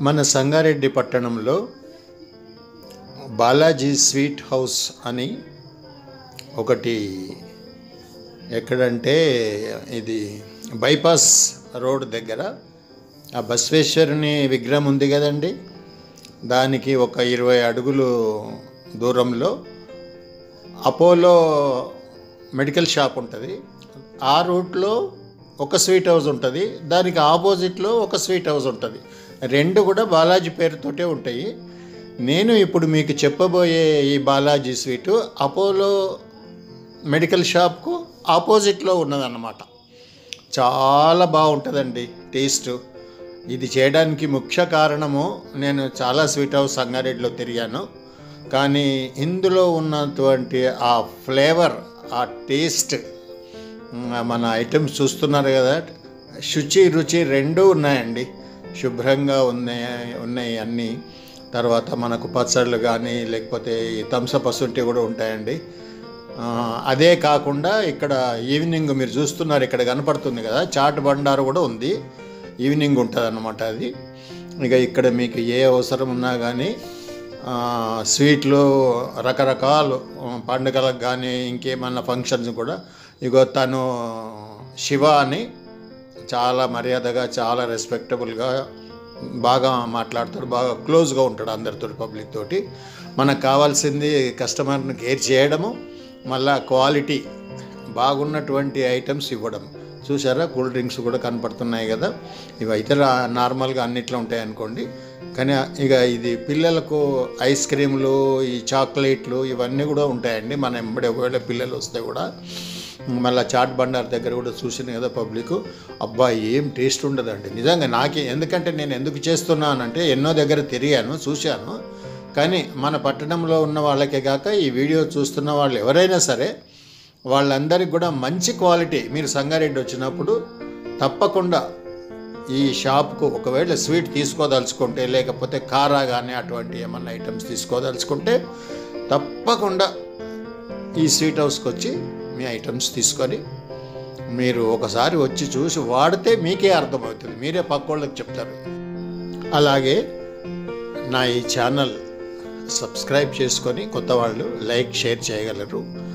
మన సంగారెడ్డి పట్టణంలో Balaji sweet house అని ఒకటి ఎక్కడంటే ఇది బైపాస్ రోడ్ దగ్గర ఆ బసవేశ్వరుని విగ్రహం ఉంది కదండి దానికి ఒక ఇరవై అడుగులు దూరంలో అపోలో మెడికల్ షాప్ ఉంటుంది ఆ రూట్లో ఒక స్వీట్ హౌస్ ఉంటుంది దానికి ఆపోజిట్లో ఒక స్వీట్ హౌస్ ఉంటుంది రెండు కూడా బాలాజీ పేరుతోటే ఉంటాయి నేను ఇప్పుడు మీకు చెప్పబోయే ఈ బాలాజీ స్వీటు అపోలో మెడికల్ షాప్కు ఆపోజిట్లో ఉన్నదన్నమాట చాలా బాగుంటుందండి టేస్ట్ ఇది చేయడానికి ముఖ్య కారణము నేను చాలా స్వీట్ హౌస్ సంగారెడ్డిలో తిరిగాను కానీ ఇందులో ఉన్నటువంటి ఆ ఫ్లేవర్ ఆ టేస్ట్ మ్, మన ఐటమ్స్ చూస్తున్నారు కదా శుచి రుచి రెండూ ఉన్నాయండి శుభ్రంగా ఉన్నాయి ఉన్నాయి అన్నీ తర్వాత మనకు పచ్చళ్ళు కానీ లేకపోతే ఈ థమ్సప్ అసుంటి కూడా ఉంటాయండి ఆ, అదే కాకుండా ఇక్కడ ఈవినింగ్ మీరు చూస్తున్నారు ఇక్కడ కనపడుతుంది కదా చాట్ బండారు కూడా ఉంది ఈవినింగ్ ఉంటుంది అన్నమాట అది ఇక ఇక్కడ మీకు ఏ అవసరం ఉన్నా కానీ ఆ, స్వీట్లు రకరకాలు ఆ, పండుగలకు కానీ ఇంకేమన్నా ఫంక్షన్స్ కూడా ఇగో తను శివ అని చాలా మర్యాదగా చాలా రెస్పెక్టబుల్గా బాగా మాట్లాడతాడు బాగా క్లోజ్గా ఉంటాడు అందరితో పబ్లిక్ తోటి మనకు కావాల్సింది కస్టమర్ని కేర్ చేయడము మళ్ళా క్వాలిటీ బాగున్నటువంటి ఐటమ్స్ ఇవ్వడం చూసారా కూల్ డ్రింక్స్ కూడా కనపడుతున్నాయి కదా ఇవి అయితే రా- నార్మల్గా అన్నిట్లో ఉంటాయి అనుకోండి కానీ ఇక ఇది పిల్లలకు ఐస్ క్రీములు ఈ చాక్లెట్లు ఇవన్నీ కూడా ఉంటాయండి మన ఎంబడి ఒకవేళ పిల్లలు వస్తే కూడా మళ్ళీ చాట్ బండార్ దగ్గర కూడా చూసిన కదా పబ్లిక్ అబ్బా ఏం టేస్ట్ ఉండదండి నిజంగా నాకే ఎందుకంటే నేను ఎందుకు చేస్తున్నానంటే ఎన్నో దగ్గర తిరిగాను చూశాను కానీ మన పట్టణంలో ఉన్న వాళ్ళకే కాక ఈ వీడియో చూస్తున్న వాళ్ళు ఎవరైనా సరే వాళ్ళందరికీ కూడా మంచి క్వాలిటీ మీరు సంగారెడ్డి వచ్చినప్పుడు తప్పకుండా ఈ షాప్కు ఒకవేళ స్వీట్ తీసుకోదలుచుకుంటే లేకపోతే కారా కానీ అటువంటి ఏమన్నా ఐటమ్స్ తీసుకోదలుచుకుంటే తప్పకుండా ఈ స్వీట్ హౌస్కి వచ్చి మీ ఐటమ్స్ తీసుకొని మీరు ఒకసారి వచ్చి చూసి వాడితే మీకే అర్థమవుతుంది మీరే పక్కోళ్ళకి చెప్తారు అలాగే నా ఈ ఛానల్ సబ్స్క్రైబ్ చేసుకొని కొత్త వాళ్ళు లైక్ షేర్ చేయగలరు